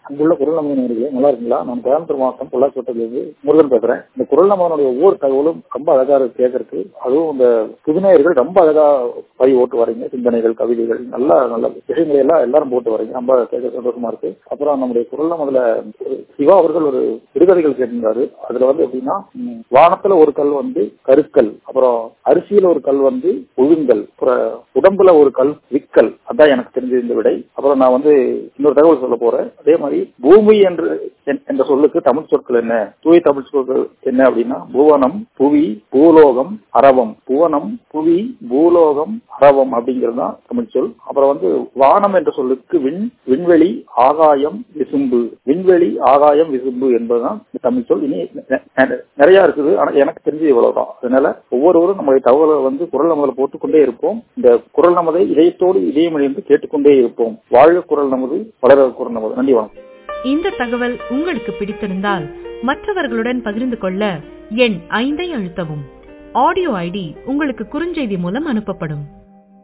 அங்குள்ள குரல் நமது நேர்களே நல்லா இருக்குங்களா நான் கோயம்புத்தூர் மாவட்டம் பொள்ளாச்சோட்டிலிருந்து முருகன் பேசுறேன் இந்த குரல் நமதனுடைய ஒவ்வொரு தகவலும் ரொம்ப அழகா இருக்கு கேட்கறதுக்கு அதுவும் இந்த புதுநேயர்கள் ரொம்ப அழகா பதிவு ஓட்டு வரீங்க சிந்தனைகள் கவிதைகள் நல்ல நல்ல விஷயங்களை எல்லாம் எல்லாரும் போட்டு வரீங்க ரொம்ப கேட்க சந்தோஷமா இருக்கு அப்புறம் நம்முடைய குரல் நமதுல சிவா அவர்கள் ஒரு விடுகதைகள் கேட்டிருந்தாரு அதுல வந்து எப்படின்னா ம், வானத்துல ஒரு கல் வந்து கருக்கல் அப்புறம் அரிசியில ஒரு கல் வந்து உழுங்கல் அப்புறம் உடம்புல ஒரு கல் விக்கல் அதான் எனக்கு தெரிஞ்ச இந்த விடை அப்புறம் நான் வந்து இன்னொரு தகவல் சொல்ல போறேன் அதே மாதிரி பூமி என்று என்- என்ற சொல்லுக்கு தமிழ் சொற்கள் என்ன தூய தமிழ் சொற்கள் என்ன அப்படின்னா புவனம் புவி பூலோகம் அரவம் புவனம் புவி பூலோகம் அரவம் அப்படிங்கிறது தான் தமிழ் சொல் அப்புறம் வந்து வானம் என்ற சொல்லுக்கு விண் விண்வெளி ஆகாயம் விசும்பு விண்வெளி ஆகாயம் விசும்பு என்பதுதான் தமிழ் சொல் இனி நெ- நெ- நிறைய இருக்குது ஆனா எனக்கு தெரிஞ்சது இவ்வளவுதான் அதனால ஒவ்வொருவரும் நம்முடைய தகவலை வந்து குரல் நமதில் போட்டுக்கொண்டே இருப்போம் இந்த குரல் நமதை இதயத்தோடு இதயமொழிந்து கேட்டுக்கொண்டே இருப்போம் வாழ்க குரல் நமது வளர குரல் நமது நன்றி வணக்கம் இந்த தகவல் உங்களுக்கு பிடித்திருந்தால் மற்றவர்களுடன் பகிர்ந்து கொள்ள எண் ஐந்தை அழுத்தவும் ஆடியோ ஐடி உங்களுக்கு குறுஞ்செய்தி மூலம் அனுப்பப்படும்